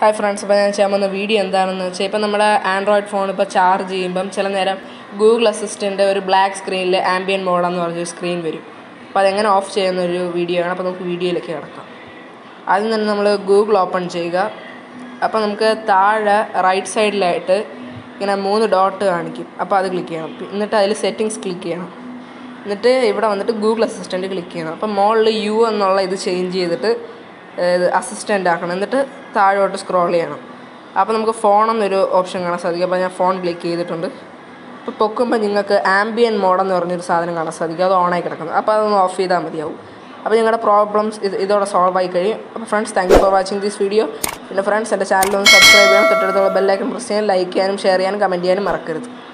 hi friends അപ്പോൾ ഞാൻ ചെയ്യാൻ പോകുന്ന വീഡിയോ എന്താണെന്ന് വെച്ചാൽ ഇപ്പോൾ നമ്മുടെ ആൻഡ്രോയിഡ് ഫോൺ ഇപ്പോൾ ചാർജ് ചെയ്യുമ്പം ചില നേരം ഗൂഗിൾ അസിസ്റ്റൻ്റ് ഒരു ബ്ലാക്ക് സ്ക്രീനിൽ ആംബിയൻ മോഡെന്ന് പറഞ്ഞൊരു സ്ക്രീൻ വരും അപ്പോൾ അതെങ്ങനെ ഓഫ് ചെയ്യുന്ന ഒരു വീഡിയോ ആണ് അപ്പോൾ നമുക്ക് വീഡിയോയിലേക്ക് കിടക്കാം ആദ്യം തന്നെ നമ്മൾ ഗൂഗിൾ ഓപ്പൺ ചെയ്യുക അപ്പോൾ നമുക്ക് താഴെ റൈറ്റ് സൈഡിലായിട്ട് ഇങ്ങനെ മൂന്ന് ഡോട്ട് കാണിക്കും അപ്പോൾ അത് ക്ലിക്ക് ചെയ്യണം എന്നിട്ട് അതിൽ സെറ്റിങ്സ് ക്ലിക്ക് ചെയ്യണം എന്നിട്ട് ഇവിടെ വന്നിട്ട് ഗൂഗിൾ അസിസ്റ്റൻറ്റ് ക്ലിക്ക് ചെയ്യണം അപ്പം മുകളിൽ യു എന്നുള്ള ഇത് ചേഞ്ച് ചെയ്തിട്ട് ഇത് അസിസ്റ്റൻ്റ് ആക്കണം എന്നിട്ട് താഴോട്ട് സ്ക്രോൾ ചെയ്യണം അപ്പോൾ നമുക്ക് ഫോൺ എന്നൊരു ഓപ്ഷൻ കാണാൻ സാധിക്കും അപ്പോൾ ഞാൻ ഫോൺ ക്ലിക്ക് ചെയ്തിട്ടുണ്ട് ഇപ്പോൾ പൊക്കുമ്പോൾ നിങ്ങൾക്ക് ആംബിയൻ മോഡെന്ന് പറഞ്ഞൊരു സാധനം കാണാൻ സാധിക്കും അത് ഓണായി കിടക്കുന്നത് അപ്പോൾ അതൊന്ന് ഓഫ് ചെയ്താൽ മതിയാവും അപ്പോൾ നിങ്ങളുടെ പ്രോബ്ലംസ് ഇത് ഇതോടെ സോൾവ് ആയി കഴിയും അപ്പോൾ friends thank you for watching this video പിന്നെ ഫ്രണ്ട്സ് എൻ്റെ ചാനൽ ഒന്ന് സബ്സ്ക്രൈബ് ചെയ്യണം തൊട്ടടുത്തുള്ള ബെല്ലൈക്കൺ പ്രസ് ചെയ്യാൻ ലൈക്ക് ചെയ്യാനും ഷെയർ ചെയ്യാനും കമൻറ്റ് ചെയ്യാനും മറക്കരുത്